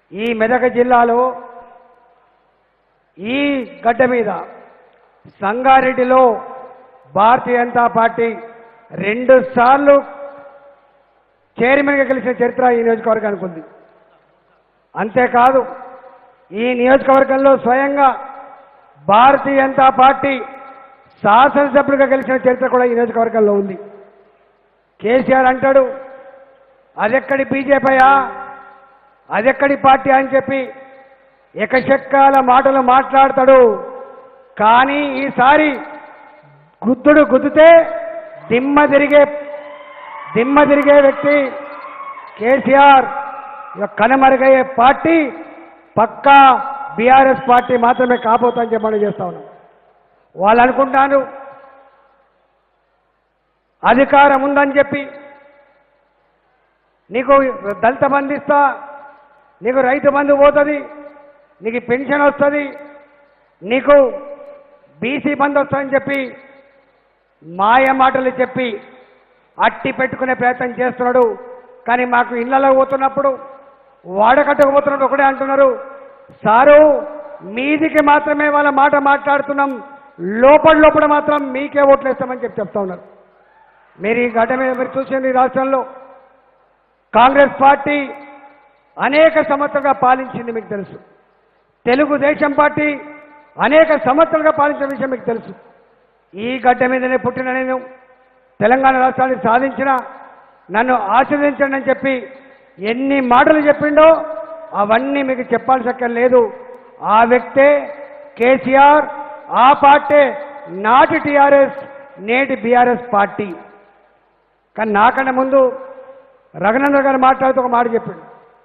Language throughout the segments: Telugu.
ఈ మెదక్ జిల్లాలో ఈ గడ్డ మీద సంగారెడ్డిలో భారతీయ జనతా పార్టీ రెండు సార్లు చైర్మన్గా గెలిచిన చరిత్ర ఈ నియోజకవర్గానికి ఉంది అంతేకాదు ఈ నియోజకవర్గంలో స్వయంగా భారతీయ జనతా పార్టీ శాసనసభ్యుడిగా గెలిచిన చరిత్ర కూడా ఈ నియోజకవర్గంలో ఉంది కేసీఆర్ అంటాడు అదెక్కడి బీజేపీయా అదెక్కడి పార్టీ అని చెప్పి ఎకశక్కాల మాటలు మాట్లాడతాడు కానీ ఈసారి గుద్దుడు గుద్దుతే దిమ్మ తిరిగే దిమ్మ తిరిగే వ్యక్తి కేసీఆర్ ఇక కనుమరుగయ్యే పార్టీ పక్కా బీఆర్ఎస్ పార్టీ మాత్రమే కాబోతుందని చెప్పని చేస్తా ఉన్నాం వాళ్ళు అనుకుంటాను అధికారం ఉందని చెప్పి నీకు దళిత బంధు ఇస్తా నీకు రైతు బంధు పోతుంది నీకు పెన్షన్ వస్తుంది నీకు బీసీ బంధు వస్తుందని చెప్పి మాయ మాటలు చెప్పి అట్టి పెట్టుకునే ప్రయత్నం చేస్తున్నాడు కానీ మాకు ఇళ్లలో పోతున్నప్పుడు వాడకట్టుకు పోతున్నప్పుడు ఒకటే అంటున్నారు సారు మీదికి మాత్రమే వాళ్ళ మాట మాట్లాడుతున్నాం లోపల లోపల మాత్రం మీకే ఓట్లు వేస్తామని చెప్పి చెప్తా ఉన్నారు మీరు ఈ ఘటన మీద మీరు చూసింది ఈ రాష్ట్రంలో కాంగ్రెస్ పార్టీ అనేక సంవత్సరాలుగా పాలించింది మీకు తెలుసు తెలుగుదేశం పార్టీ అనేక సంవత్సరాలుగా పాలించిన విషయం మీకు తెలుసు ఈ గడ్డ మీదనే పుట్టిన నేను తెలంగాణ రాష్ట్రాన్ని సాధించిన నన్ను ఆశీర్వదించండి అని చెప్పి ఎన్ని మాటలు చెప్పిండో అవన్నీ మీకు చెప్పాల్సి లేదు ఆ వ్యక్తే కేసీఆర్ ఆ పార్టీ నాటి టీఆర్ఎస్ నేటి బీఆర్ఎస్ పార్టీ కానీ నాకన్నా ముందు రఘునందన్ గారు మాట్లాడుతూ ఒక మాట చెప్పిండు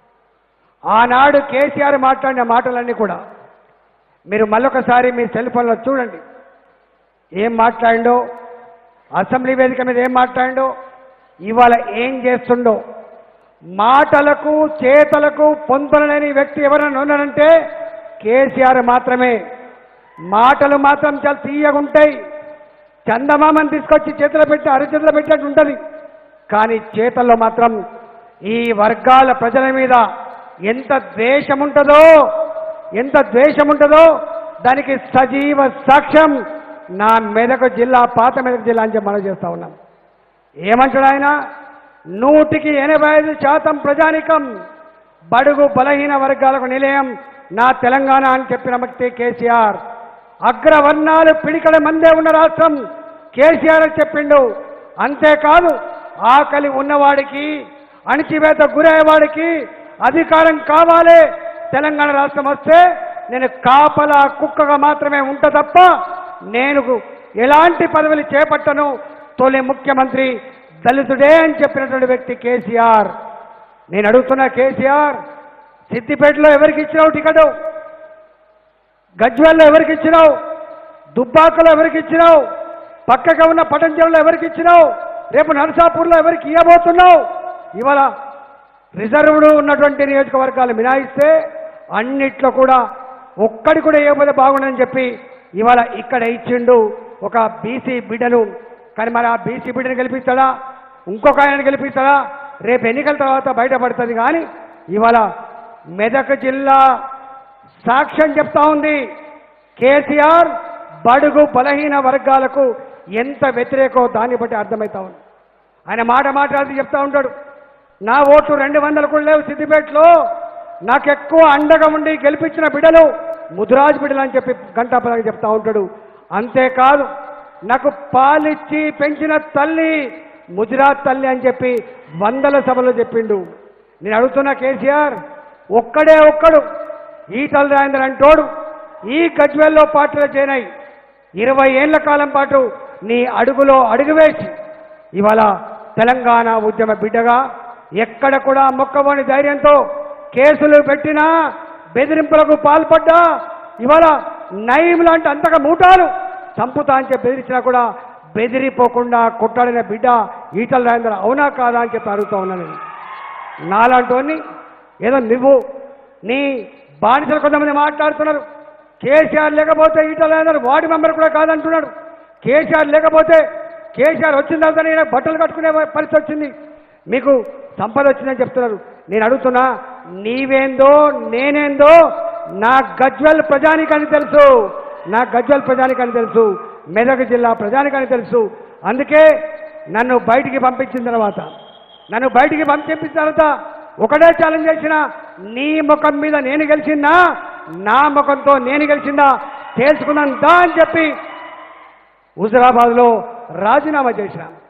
ఆనాడు కేసీఆర్ మాట్లాడిన మాటలన్నీ కూడా మీరు మళ్ళొకసారి మీ సెల్ ఫోన్లో చూడండి ఏం మాట్లాడిండో అసెంబ్లీ వేదిక మీద ఏం మాట్లాడిండో ఇవాళ ఏం చేస్తుండో మాటలకు చేతలకు పొందలేని వ్యక్తి ఎవరైనా ఉన్నారంటే కేసీఆర్ మాత్రమే మాటలు మాత్రం చాలా తీయగా ఉంటాయి చందమామని తీసుకొచ్చి చేతిలో పెట్టి అరచేతిలో పెట్టినట్టు ఉంటుంది కానీ చేతల్లో మాత్రం ఈ వర్గాల ప్రజల మీద ఎంత ద్వేషం ఉంటుందో ఎంత ద్వేషం ఉంటుందో దానికి సజీవ సాక్ష్యం నా మెదక్ జిల్లా పాత మెదక్ జిల్లా అని చెప్పి మనం చేస్తా ఉన్నాం ఏమంటాడు ఆయన నూటికి ఎనభై ఐదు శాతం ప్రజానికం బడుగు బలహీన వర్గాలకు నిలయం నా తెలంగాణ అని చెప్పిన వ్యక్తి కేసీఆర్ అగ్రవర్ణాలు పిడికడ మందే ఉన్న రాష్ట్రం కేసీఆర్ అని చెప్పిండు అంతేకాదు ఆకలి ఉన్నవాడికి అణిచివేత గురయ్యేవాడికి అధికారం కావాలి తెలంగాణ రాష్ట్రం వస్తే నేను కాపలా కుక్కగా మాత్రమే ఉంటా తప్ప నేను ఎలాంటి పదవులు చేపట్టను తొలి ముఖ్యమంత్రి దళితుడే అని చెప్పినటువంటి వ్యక్తి కేసీఆర్ నేను అడుగుతున్నా కేసీఆర్ సిద్దిపేటలో ఎవరికి ఇచ్చినావు టికెటు గజ్వెల్లో ఎవరికి ఇచ్చినావు దుబ్బాకలో ఎవరికి ఇచ్చినావు పక్కగా ఉన్న పటంచెరులో ఎవరికి ఇచ్చినావు రేపు నరసాపూర్లో ఎవరికి ఇవ్వబోతున్నావు ఇవాళ రిజర్వ్డ్ ఉన్నటువంటి నియోజకవర్గాలు మినాయిస్తే అన్నిట్లో కూడా ఒక్కడి కూడా ఇవ్వకపోతే బాగుండని చెప్పి ఇవాళ ఇక్కడ ఇచ్చిండు ఒక బీసీ బిడ్డను కానీ మరి ఆ బీసీ బిడ్డను గెలిపిస్తాడా ఇంకొక ఆయన గెలిపిస్తాడా రేపు ఎన్నికల తర్వాత బయటపడుతుంది కానీ ఇవాళ మెదక్ జిల్లా సాక్ష్యం చెప్తా ఉంది కేసీఆర్ బడుగు బలహీన వర్గాలకు ఎంత వ్యతిరేకో దాన్ని బట్టి అర్థమవుతా ఉంది ఆయన మాట మాట్లాడుతూ చెప్తా ఉంటాడు నా ఓట్లు రెండు వందలు కూడా లేవు సిద్దిపేటలో నాకు ఎక్కువ అండగా ఉండి గెలిపించిన బిడ్డలు ముదురాజు బిడ్డలు అని చెప్పి గంటాపదంగా చెప్తా ఉంటాడు అంతేకాదు నాకు పాలిచ్చి పెంచిన తల్లి ముదిరాజ్ తల్లి అని చెప్పి వందల సభలో చెప్పిండు నేను అడుగుతున్నా కేసీఆర్ ఒక్కడే ఒక్కడు ఈటల రాజేంద్ర అంటోడు ఈ గజ్వెల్లో పార్టీలో చేరాయి ఇరవై ఏళ్ల కాలం పాటు నీ అడుగులో అడుగు వేసి ఇవాళ తెలంగాణ ఉద్యమ బిడ్డగా ఎక్కడ కూడా మొక్కబోని ధైర్యంతో కేసులు పెట్టినా బెదిరింపులకు పాల్పడ్డా ఇవాళ నయం లాంటి అంతగా మూటాలు చంపుతా అని చెప్పి బెదిరించినా కూడా బెదిరిపోకుండా కొట్టాడిన బిడ్డ ఈటల రాజేంద్ర అవునా కాదా అని చెప్పి అడుగుతా ఉన్నాను నేను నాలాంటి ఏదో నువ్వు నీ బానిసలు కొంతమంది మాట్లాడుతున్నారు కేసీఆర్ లేకపోతే ఈటల రాజేంద్ర వార్డు మెంబర్ కూడా కాదంటున్నాడు కేసీఆర్ లేకపోతే కేసీఆర్ వచ్చిన తర్వాత నేను బట్టలు కట్టుకునే పరిస్థితి వచ్చింది మీకు సంపద వచ్చిందని చెప్తున్నారు నేను అడుగుతున్నా నీవేందో నేనేందో నా గజ్వల్ ప్రజానికని తెలుసు నా గజ్వల్ ప్రజానికని తెలుసు మెదక్ జిల్లా ప్రజానికని తెలుసు అందుకే నన్ను బయటికి పంపించిన తర్వాత నన్ను బయటికి పంపించిన తర్వాత ఒకటే ఛాలెంజ్ చేసిన నీ ముఖం మీద నేను గెలిచిందా నా ముఖంతో నేను గెలిచిందా తేల్చుకున్నాను దా అని చెప్పి హుజరాబాద్లో రాజీనామా చేసిన